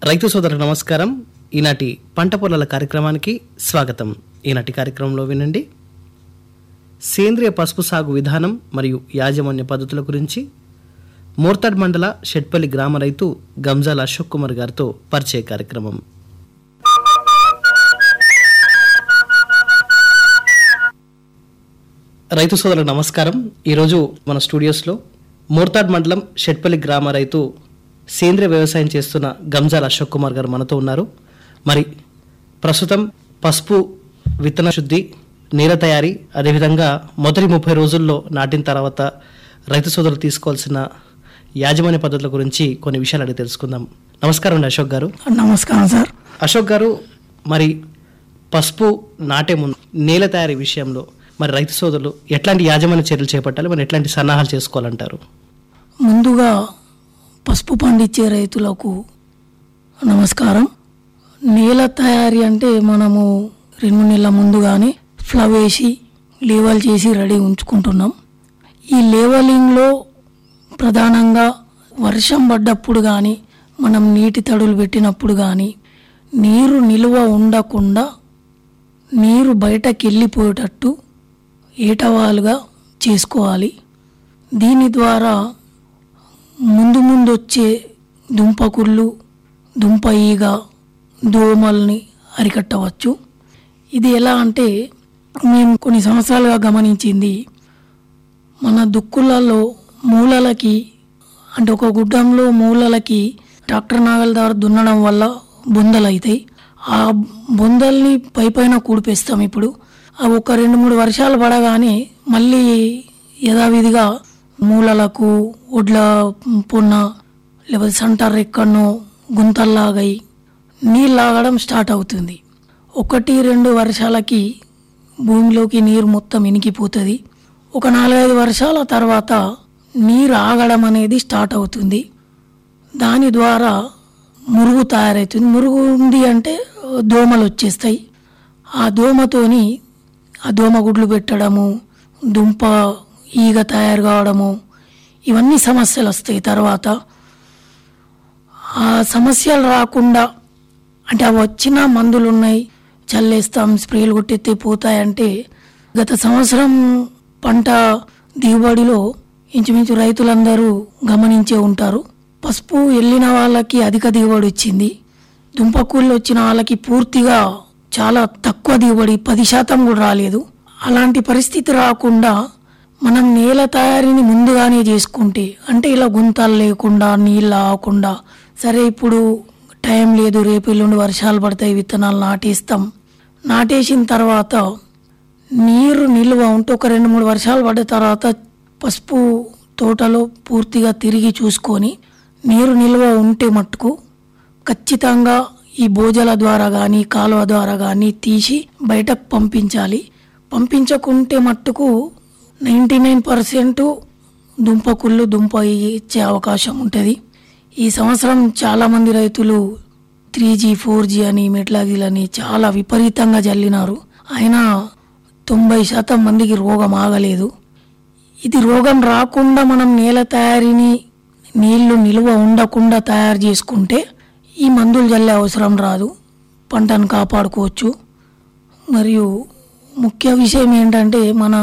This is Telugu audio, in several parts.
రైతు సోదరులకు నమస్కారం ఈనాటి పంట పొలాల కార్యక్రమానికి స్వాగతం ఈనాటి కార్యక్రమంలో వినండి సేంద్రియ పసుపు సాగు విధానం మరియు యాజమాన్య పద్ధతుల గురించి మోర్తాడ్ మండల షెట్పల్లి గ్రామ రైతు గంజాల అశోక్ కుమార్ గారితో పరిచయ కార్యక్రమం రైతు సోదరులకు నమస్కారం ఈరోజు మన స్టూడియోస్లో మోర్తాడ్ మండలం షెట్పల్లి గ్రామ రైతు సేంద్రియ వ్యవసాయం చేస్తున్న గంజాల అశోక్ కుమార్ గారు మనతో ఉన్నారు మరి ప్రస్తుతం పసుపు విత్తన శుద్ధి నీర తయారీ అదేవిధంగా మొదటి ముప్పై రోజుల్లో నాటిన తర్వాత రైతు సోదరులు తీసుకోవాల్సిన యాజమాన్య పద్ధతుల గురించి కొన్ని విషయాలు అడిగి తెలుసుకుందాం నమస్కారం అండి అశోక్ గారు నమస్కారం సార్ అశోక్ గారు మరి పసుపు నాటే ముందు నేల తయారీ విషయంలో మరి రైతు సోదరులు ఎట్లాంటి యాజమాన్య చర్యలు చేపట్టాలి మరి ఎట్లాంటి సన్నాహాలు చేసుకోవాలంటారు ముందుగా పసుపు పండించే రైతులకు నమస్కారం నేల తయారీ అంటే మనము రెండు నెలల ముందుగానే ఫ్లవ్ వేసి లేవల్ చేసి రెడీ ఉంచుకుంటున్నాం ఈ లేవలింగ్లో ప్రధానంగా వర్షం పడ్డప్పుడు కానీ మనం నీటి తడులు పెట్టినప్పుడు కానీ నీరు నిల్వ ఉండకుండా నీరు బయటకు వెళ్ళిపోయేటట్టు ఏటవాలుగా చేసుకోవాలి దీని ద్వారా ముందు ముందు వచ్చే దుంపకుళ్ళు దుంప ఈగ దోమల్ని అరికట్టవచ్చు ఇది ఎలా అంటే మేము కొన్ని సంవత్సరాలుగా గమనించింది మన దుక్కులలో మూలలకి అంటే ఒక గుడ్డంలో మూలలకి ట్రాక్టర్ నాగల ద్వారా దున్నడం వల్ల బొందలు అవుతాయి ఆ బొందల్ని పై పైన కూడిపేస్తాం ఇప్పుడు అవి ఒక రెండు మూడు వర్షాలు పడగానే మళ్ళీ యథావిధిగా మూలలకు ఒడ్ల పొన్న లేకపోతే సంటర్ ఎక్కడనో గుంతల్లాగాయి నీళ్ళు ఆగడం స్టార్ట్ అవుతుంది ఒకటి రెండు వర్షాలకి భూమిలోకి నీరు మొత్తం ఇనికిపోతుంది ఒక నాలుగైదు వర్షాల తర్వాత నీరు ఆగడం అనేది స్టార్ట్ అవుతుంది దాని ద్వారా మురుగు తయారవుతుంది మురుగు ఉంది అంటే దోమలు వచ్చేస్తాయి ఆ దోమతోని ఆ దోమ గుడ్లు పెట్టడము దుంప ఈగ తయారు కావడము ఇవన్నీ సమస్యలు వస్తాయి తర్వాత ఆ సమస్యలు రాకుండా అంటే అవి వచ్చిన మందులు ఉన్నాయి చల్లేస్తాం స్ప్రేలు కొట్టెత్తే పోతాయంటే గత సంవత్సరం పంట దిగుబడిలో ఇంచుమించు రైతులందరూ గమనించే ఉంటారు పసుపు వెళ్ళిన వాళ్ళకి అధిక దిగుబడి వచ్చింది దుంపకూళ్ళు వచ్చిన వాళ్ళకి పూర్తిగా చాలా తక్కువ దిగుబడి పది శాతం కూడా రాలేదు అలాంటి పరిస్థితి రాకుండా మనం నేల తయారీని ముందుగానే చేసుకుంటే అంటే ఇలా గుంతలు లేకుండా నీళ్ళు ఆగకుండా సరే ఇప్పుడు టైం లేదు రేపు ఎల్లుండి వర్షాలు పడతాయి విత్తనాలు నాటేస్తాం నాటేసిన తర్వాత నీరు నిల్వ ఉంటే ఒక రెండు మూడు వర్షాలు పడ్డ తర్వాత పసుపు తోటలో పూర్తిగా తిరిగి చూసుకొని నీరు నిల్వ ఉంటే మట్టుకు ఖచ్చితంగా ఈ బోజల ద్వారా కానీ కాలువ ద్వారా కానీ తీసి బయటకు పంపించాలి పంపించకుంటే మట్టుకు నైంటీ నైన్ పర్సెంట్ దుంపకుళ్ళు దుంప ఇచ్చే అవకాశం ఉంటుంది ఈ సంవత్సరం చాలామంది రైతులు త్రీ జీ ఫోర్ జీ అని మెట్లాగిలని చాలా విపరీతంగా జల్లినారు అయినా తొంభై శాతం మందికి రోగం ఆగలేదు ఇది రోగం రాకుండా మనం నేల తయారీని నీళ్లు నిల్వ ఉండకుండా తయారు చేసుకుంటే ఈ మందులు జల్లే అవసరం రాదు పంటను కాపాడుకోవచ్చు మరియు ముఖ్య విషయం ఏంటంటే మన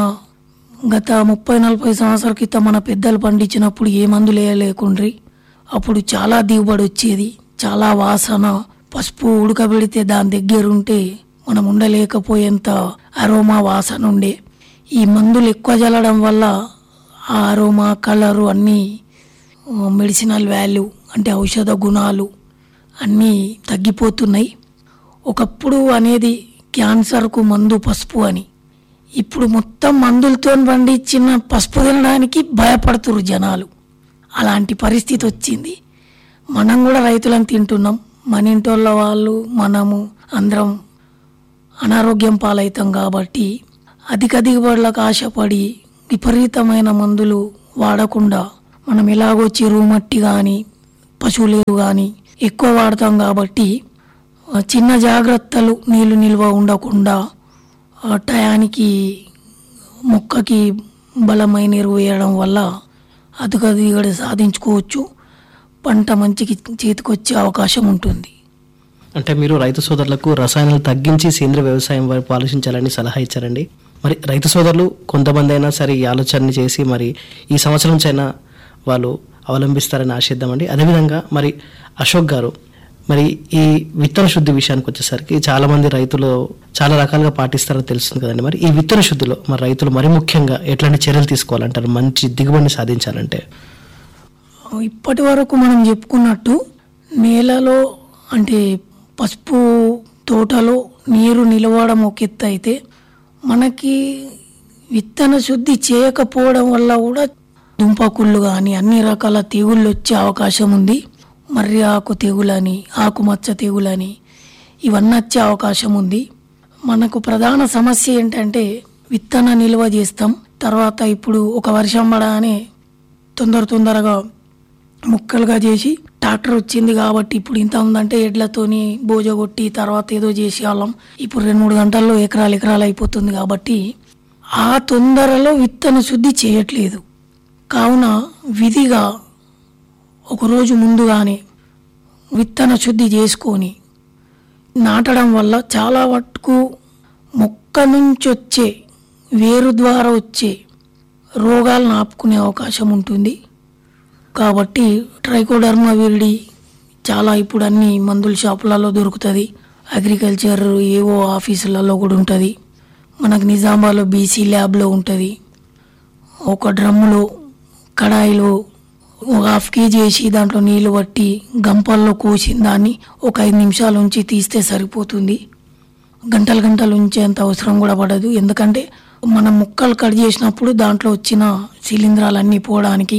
గత ముప్పై నలభై సంవత్సరాల క్రితం మన పెద్దలు పండించినప్పుడు ఏ మందులు వేయలేకుండ్రి అప్పుడు చాలా దిగుబడి వచ్చేది చాలా వాసన పసుపు ఉడకబెడితే దాని దగ్గర ఉంటే మనం ఉండలేకపోయేంత అరోమా వాసన ఉండే ఈ మందులు ఎక్కువ చల్లడం వల్ల ఆ అరోమా కలరు అన్నీ మెడిసినల్ వాల్యూ అంటే ఔషధ గుణాలు అన్నీ తగ్గిపోతున్నాయి ఒకప్పుడు అనేది క్యాన్సర్కు మందు పసుపు అని ఇప్పుడు మొత్తం మందులతో పండించిన పసుపు తినడానికి భయపడుతున్నారు జనాలు అలాంటి పరిస్థితి వచ్చింది మనం కూడా రైతులను తింటున్నాం మన ఇంటోళ్ళ వాళ్ళు మనము అందరం అనారోగ్యం పాలవుతాం కాబట్టి అధిక దిగుబడులకు ఆశపడి విపరీతమైన మందులు వాడకుండా మనం ఎలాగో చెరువు మట్టి కానీ పశువులు కానీ ఎక్కువ వాడతాం కాబట్టి ఆ, చిన్న జాగ్రత్తలు నీళ్లు నిల్వ ఉండకుండా ఆ, టయానికి మొక్కకి బలమైన ఎరువు వేయడం వల్ల అధిక దిగుబడి సాధించుకోవచ్చు పంట మంచికి చేతికొచ్చే అవకాశం ఉంటుంది అంటే మీరు రైతు సోదరులకు రసాయనాలు తగ్గించి సేంద్రియ వ్యవసాయం వైపు ఆలోచించాలని సలహా ఇచ్చారండి మరి రైతు సోదరులు కొంతమంది అయినా సరే ఈ ఆలోచనని చేసి మరి ఈ సంవత్సరం నుంచి అయినా వాళ్ళు అవలంబిస్తారని ఆశిద్దామండి అదేవిధంగా మరి అశోక్ గారు మరి ఈ విత్తన శుద్ధి విషయానికి వచ్చేసరికి చాలా మంది రైతులు చాలా రకాలుగా పాటిస్తారని తెలుస్తుంది కదండి మరి ఈ విత్తన శుద్ధిలో మరి రైతులు మరి ముఖ్యంగా ఎట్లాంటి చర్యలు తీసుకోవాలంటారు మంచి దిగుబడిని సాధించాలంటే ఇప్పటి వరకు మనం చెప్పుకున్నట్టు నేలలో అంటే పసుపు తోటలో నీరు నిలవడం ఒక ఎత్తు అయితే మనకి విత్తన శుద్ధి చేయకపోవడం వల్ల కూడా దుంపకుళ్ళు కానీ అన్ని రకాల తెగుళ్ళు వచ్చే అవకాశం ఉంది మర్రి ఆకు తెగులని ఆకుమచ్చ తెగులని ఇవన్నీ వచ్చే అవకాశం ఉంది మనకు ప్రధాన సమస్య ఏంటంటే విత్తన నిల్వ చేస్తాం తర్వాత ఇప్పుడు ఒక వర్షం పడగానే తొందర తొందరగా ముక్కలుగా చేసి ట్రాక్టర్ వచ్చింది కాబట్టి ఇప్పుడు ఇంత ఉందంటే ఎడ్లతోని బోజ కొట్టి తర్వాత ఏదో చేసి వాళ్ళం ఇప్పుడు రెండు మూడు గంటల్లో ఎకరాలు ఎకరాలు అయిపోతుంది కాబట్టి ఆ తొందరలో విత్తన శుద్ధి చేయట్లేదు కావున విధిగా ఒకరోజు ముందుగానే విత్తన శుద్ధి చేసుకొని నాటడం వల్ల చాలా మటుకు మొక్క నుంచి వచ్చే వేరు ద్వారా వచ్చే రోగాలను ఆపుకునే అవకాశం ఉంటుంది కాబట్టి ట్రైకోడర్మా విరిడి చాలా ఇప్పుడు అన్ని మందుల షాపులలో దొరుకుతుంది అగ్రికల్చర్ ఏవో ఆఫీసులలో కూడా ఉంటుంది మనకు నిజామాబాద్లో బీసీ ల్యాబ్లో ఉంటుంది ఒక డ్రమ్ములో కడాయిలో ఒక హాఫ్ కేజీ వేసి దాంట్లో నీళ్లు పట్టి గంపల్లో కోసిన దాన్ని ఒక ఐదు నిమిషాల ఉంచి తీస్తే సరిపోతుంది గంటలు గంటలు ఉంచేంత అవసరం కూడా పడదు ఎందుకంటే మనం ముక్కలు కట్ చేసినప్పుడు దాంట్లో వచ్చిన శిలీంధ్రాలన్నీ పోవడానికి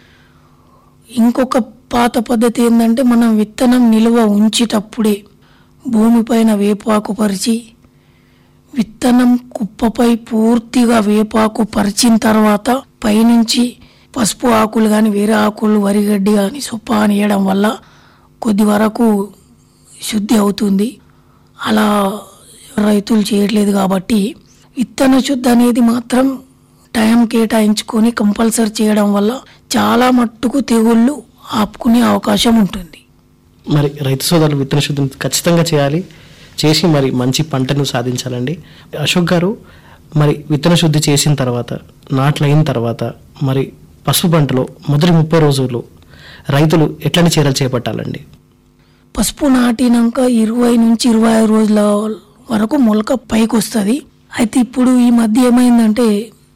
ఇంకొక పాత పద్ధతి ఏంటంటే మనం విత్తనం నిల్వ ఉంచేటప్పుడే భూమిపైన వేపాకు పరిచి విత్తనం కుప్పపై పూర్తిగా వేపాకు పరిచిన తర్వాత పైనుంచి పసుపు ఆకులు కానీ వేరే ఆకులు వరిగడ్డి కానీ సొప్ప అని వేయడం వల్ల కొద్ది వరకు శుద్ధి అవుతుంది అలా రైతులు చేయట్లేదు కాబట్టి విత్తన శుద్ధి అనేది మాత్రం టైం కేటాయించుకొని కంపల్సరీ చేయడం వల్ల చాలా మట్టుకు తెగుళ్ళు ఆపుకునే అవకాశం ఉంటుంది మరి రైతు సోదరులు విత్తన శుద్ధిని ఖచ్చితంగా చేయాలి చేసి మరి మంచి పంటను సాధించాలండి అశోక్ గారు మరి విత్తన శుద్ధి చేసిన తర్వాత నాట్లు అయిన తర్వాత మరి పసుపు పంటలో మొదటి ముప్పై రోజులు రైతులు ఎట్లాంటి చర్యలు చేపట్టాలండి పసుపు నాటినాక ఇరవై నుంచి ఇరవై ఐదు రోజుల వరకు మొలక పైకి వస్తుంది అయితే ఇప్పుడు ఈ మధ్య ఏమైందంటే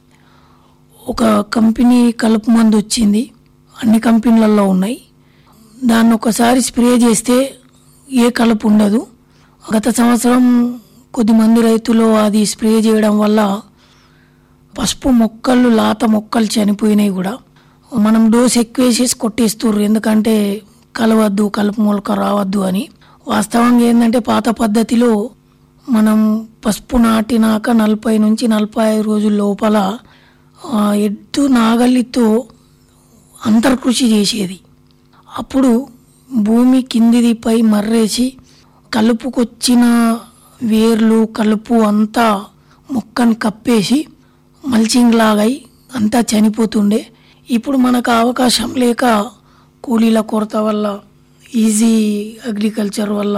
ఒక కంపెనీ కలుపు మందు వచ్చింది అన్ని కంపెనీలలో ఉన్నాయి దాన్ని ఒకసారి స్ప్రే చేస్తే ఏ కలుపు ఉండదు గత సంవత్సరం కొద్దిమంది రైతులు అది స్ప్రే చేయడం వల్ల పసుపు మొక్కలు లాత మొక్కలు చనిపోయినాయి కూడా మనం డోస్ ఎక్కువ వేసేసి కొట్టేస్తుర్రు ఎందుకంటే కలవద్దు కలుపు మొలక రావద్దు అని వాస్తవంగా ఏంటంటే పాత పద్ధతిలో మనం పసుపు నాటినాక నలభై నుంచి నలభై ఐదు రోజుల లోపల ఆ, ఎద్దు నాగలితో అంతర్కృషి చేసేది అప్పుడు భూమి కిందిది పై మర్రేసి కలుపుకొచ్చిన వేర్లు కలుపు అంతా మొక్కను కప్పేసి మల్చింగ్ లాగై అంతా చనిపోతుండే ఇప్పుడు మనకు అవకాశం లేక కూలీల కొరత వల్ల ఈజీ అగ్రికల్చర్ వల్ల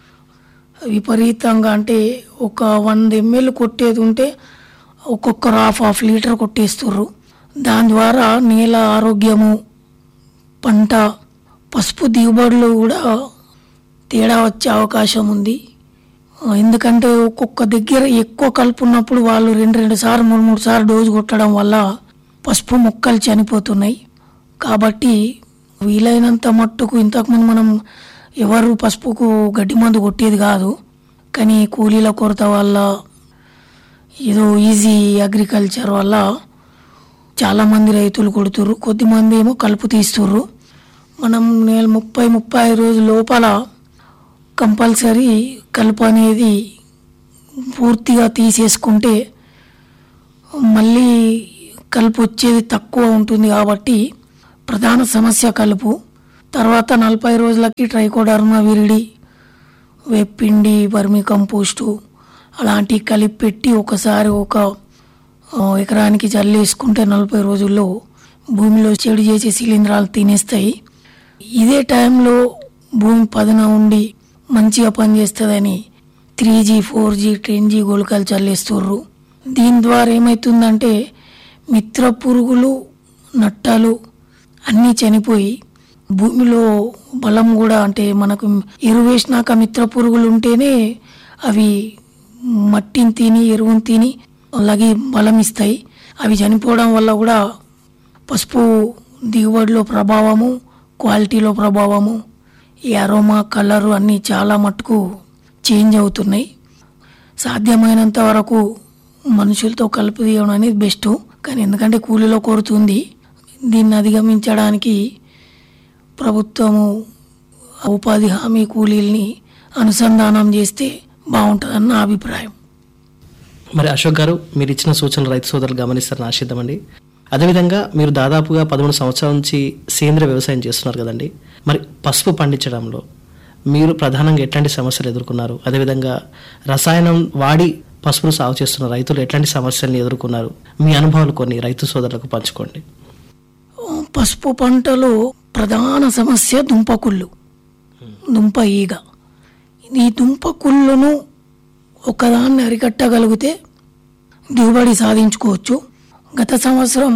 విపరీతంగా అంటే ఒక వంద ఎంఎల్ కొట్టేది ఉంటే ఒక్కొక్కరు హాఫ్ హాఫ్ లీటర్ కొట్టేస్తుర్రు దాని ద్వారా నేల ఆరోగ్యము పంట పసుపు దిగుబడులు కూడా తేడా వచ్చే అవకాశం ఉంది ఆ, ఎందుకంటే ఒక్కొక్క దగ్గర ఎక్కువ కలుపు ఉన్నప్పుడు వాళ్ళు రెండు రెండు సార్లు మూడు మూడు సార్లు డోసు కొట్టడం వల్ల పసుపు మొక్కలు చనిపోతున్నాయి కాబట్టి వీలైనంత మట్టుకు ఇంతకుముందు మనం ఎవరు పసుపుకు గడ్డి మందు కొట్టేది కాదు కానీ కూలీల కొరత వల్ల ఏదో ఈజీ అగ్రికల్చర్ వల్ల చాలామంది రైతులు కొడుతుర్రు కొద్దిమంది ఏమో కలుపు తీస్తుర్రు మనం నెల ముప్పై ముప్పై ఐదు రోజుల లోపల కంపల్సరీ కలుపు అనేది పూర్తిగా తీసేసుకుంటే మళ్ళీ కలుపు వచ్చేది తక్కువ ఉంటుంది కాబట్టి ప్రధాన సమస్య కలుపు తర్వాత నలభై రోజులకి ట్రైకోడర్మా విరిడి వేపిండి వర్మి కంపోస్టు అలాంటివి కలిపి పెట్టి ఒకసారి ఒక ఆ, ఎకరానికి జల్లేసుకుంటే నలభై రోజుల్లో భూమిలో చెడు చేసే శిలీంధ్రాలు తినేస్తాయి ఇదే టైంలో భూమి పదున ఉండి మంచిగా పనిచేస్తుందని three G four G ten G గుళికలు చల్లేస్తుర్రు దీని ద్వారా ఏమవుతుందంటే మిత్ర పురుగులు నట్టలు అన్నీ చనిపోయి భూమిలో బలం కూడా అంటే మనకు ఎరువు వేసినాక మిత్ర పురుగులు ఉంటేనే అవి మట్టిని తిని ఎరువుని తిని అలాగే బలం ఇస్తాయి అవి చనిపోవడం వల్ల కూడా పసుపు దిగుబడిలో ప్రభావము క్వాలిటీలో ప్రభావము ఈ అరోమా కలరు అన్నీ చాలా మట్టుకు చేంజ్ అవుతున్నాయి సాధ్యమైనంత వరకు మనుషులతో కలిపి తీయడం అనేది బెస్ట్ కానీ ఎందుకంటే కూలీలో కోరుతుంది దీన్ని అధిగమించడానికి ప్రభుత్వము ఉపాధి హామీ కూలీల్ని అనుసంధానం చేస్తే బాగుంటుందని నా అభిప్రాయం మరి అశోక్ గారు మీరు ఇచ్చిన సూచనలు రైతు సోదరులు గమనిస్తారని ఆశిద్దామండి అదేవిధంగా మీరు దాదాపుగా పదమూడు సంవత్సరాల నుంచి సేంద్రియ వ్యవసాయం చేస్తున్నారు కదండి మరి పసుపు పండించడంలో మీరు ప్రధానంగా ఎట్లాంటి సమస్యలు ఎదుర్కొన్నారు అదేవిధంగా రసాయనం వాడి పసుపును సాగు చేస్తున్న రైతులు ఎట్లాంటి సమస్యలను ఎదుర్కొన్నారు మీ అనుభవాలు కొన్ని రైతు సోదరులకు పంచుకోండి పసుపు పంటలో ప్రధాన సమస్య దుంపకుళ్ళు దుంప ఈగ ఈ దుంపకుళ్ళను ఒకదాన్ని అరికట్టగలిగితే దిగుబడి సాధించుకోవచ్చు గత సంవత్సరం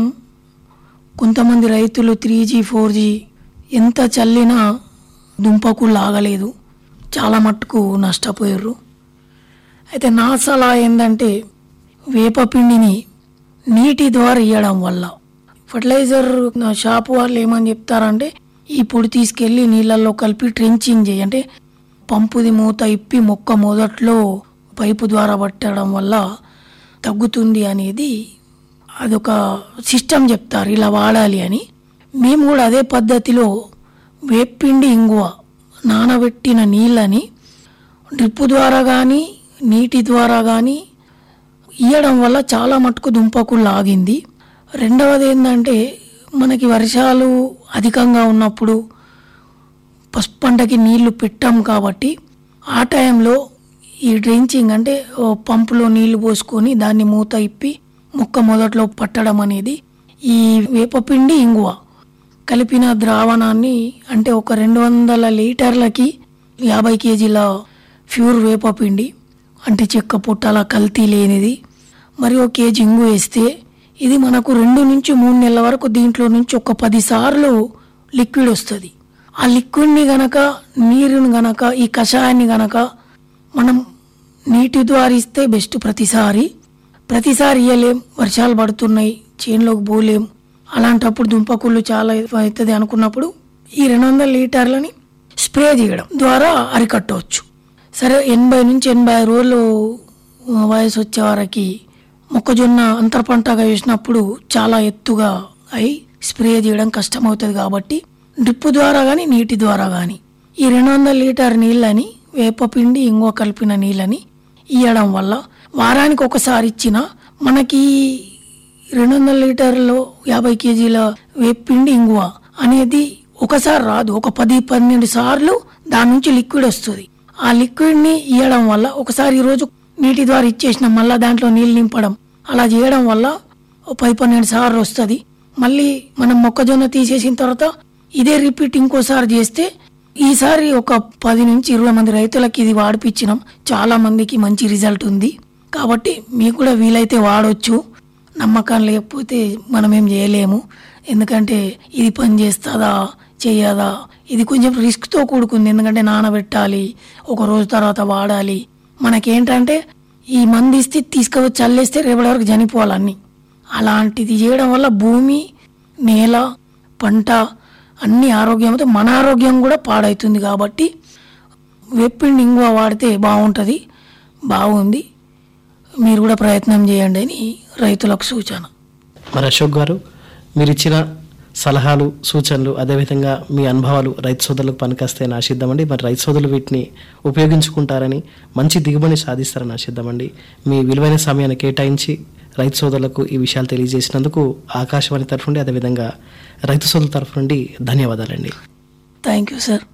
కొంతమంది రైతులు త్రీ జీ ఫోర్ జీ ఎంత చల్లినా దుంపకుళ్ళు ఆగలేదు చాలా మట్టుకు నష్టపోయారు అయితే నా సలహా ఏంటంటే వేపపిండిని నీటి ద్వారా ఇవ్వడం వల్ల ఫర్టిలైజర్ నా షాప్ వాళ్ళు ఏమని చెప్తారంటే ఈ పొడి తీసుకెళ్ళి నీళ్ళల్లో కలిపి ట్రెంచింగ్ చేయి అంటే పంపుది మూత ఇప్పి మొక్క మొదట్లో పైపు ద్వారా పట్టడం వల్ల తగ్గుతుంది అనేది అదొక సిస్టమ్ చెప్తారు ఇలా వాడాలి అని మేము కూడా అదే పద్ధతిలో వేపిండి ఇంగువ నానబెట్టిన నీళ్ళని డ్రిప్ ద్వారా కానీ నీటి ద్వారా కానీ ఇయ్యడం వల్ల చాలా మటుకు దుంపకుళ్ళు ఆగింది రెండవది ఏంటంటే మనకి వర్షాలు అధికంగా ఉన్నప్పుడు పసుపు పంటకి నీళ్లు పెట్టాం కాబట్టి ఆ టైంలో ఈ డ్రెంచింగ్ అంటే ఓ పంపులో నీళ్లు పోసుకొని దాన్ని మూత ఇప్పి మొక్క మొదట్లో పట్టడం అనేది ఈ వేపపిండి ఇంగువ కలిపిన ద్రావణాన్ని అంటే ఒక రెండు వందల లీటర్లకి యాభై కేజీల ప్యూర్ వేపపిండి అంటే చెక్క పుట్టాల కల్తీ లేనిది మరి ఒక కేజీ ఇంగు వేస్తే ఇది మనకు రెండు నుంచి మూడు నెలల వరకు దీంట్లో నుంచి ఒక పది సార్లు లిక్విడ్ వస్తుంది ఆ లిక్విడ్ని గనక నీరుని గనక ఈ కషాయాన్ని గనక మనం నీటి ద్వారా ఇస్తే బెస్ట్ ప్రతిసారి ప్రతిసారి ఇయ్యలేం వర్షాలు పడుతున్నాయి చేనులోకి పోలేం అలాంటప్పుడు దుంపకుళ్ళు చాలా అవుతుంది అనుకున్నప్పుడు ఈ రెండు వందల లీటర్లని స్ప్రే చేయడం ద్వారా అరికట్టవచ్చు సరే ఎనభై నుంచి ఎనభై రోజులు వయసు వచ్చే వరకు మొక్కజొన్న అంతర పంటగా వేసినప్పుడు చాలా ఎత్తుగా అయి స్ప్రే చేయడం కష్టమవుతుంది కాబట్టి డ్రిప్ ద్వారా కానీ నీటి ద్వారా కానీ ఈ రెండు వందల లీటర్ నీళ్ళని వేపపిండి ఇంగువ కలిపిన నీళ్ళని ఇవ్వడం వల్ల వారానికి ఒకసారి ఇచ్చిన మనకి రెండు వందల లీటర్లో యాభై కేజీల వేపిండి ఇంగువ అనేది ఒకసారి రాదు ఒక పది పన్నెండు సార్లు దాని నుంచి లిక్విడ్ వస్తుంది ఆ లిక్విడ్ ని ఇవ్వడం వల్ల ఒకసారి ఈ రోజు నీటి ద్వారా ఇచ్చేసిన మళ్ళా దాంట్లో నీళ్ళు నింపడం అలా చేయడం వల్ల ఓ పది పన్నెండు సార్లు వస్తుంది మళ్ళీ మనం మొక్కజొన్న తీసేసిన తర్వాత ఇదే రిపీట్ ఇంకోసారి చేస్తే ఈసారి ఒక పది నుంచి ఇరవై మంది రైతులకి ఇది వాడిపించినాం చాలా మందికి మంచి రిజల్ట్ ఉంది కాబట్టి మీకు కూడా వీలైతే వాడొచ్చు నమ్మకం లేకపోతే మనం ఏం చేయలేము ఎందుకంటే ఇది పని చేస్తుందా చేయదా ఇది కొంచెం రిస్క్తో కూడుకుంది ఎందుకంటే నానబెట్టాలి ఒక రోజు తర్వాత వాడాలి మనకేంటంటే ఈ మంది ఇస్తే తీసుకువచ్చి చల్లేస్తే రేపటి వరకు చనిపోవాలి అన్నీ అలాంటిది చేయడం వల్ల భూమి నేల పంట అన్ని ఆరోగ్యంతో మన ఆరోగ్యం కూడా పాడవుతుంది కాబట్టి వెప్పిండి ఇంగువ వాడితే బాగుంటుంది బాగుంది మీరు కూడా ప్రయత్నం చేయండి అని రైతులకు సూచన మరి అశోక్ గారు మీరు ఇచ్చిన సలహాలు సూచనలు అదేవిధంగా మీ అనుభవాలు రైతు సోదరులకు పనికొస్తాయని ఆశిద్దామండి మరి రైతు సోదరులు వీటిని ఉపయోగించుకుంటారని మంచి దిగుబడి సాధిస్తారని ఆశిద్దామండి మీ విలువైన సమయాన్ని కేటాయించి రైతు సోదరులకు ఈ విషయాలు తెలియజేసినందుకు ఆకాశవాణి తరఫు నుండి అదేవిధంగా రైతు సోదరుల తరఫు నుండి ధన్యవాదాలండి థ్యాంక్ యూ సార్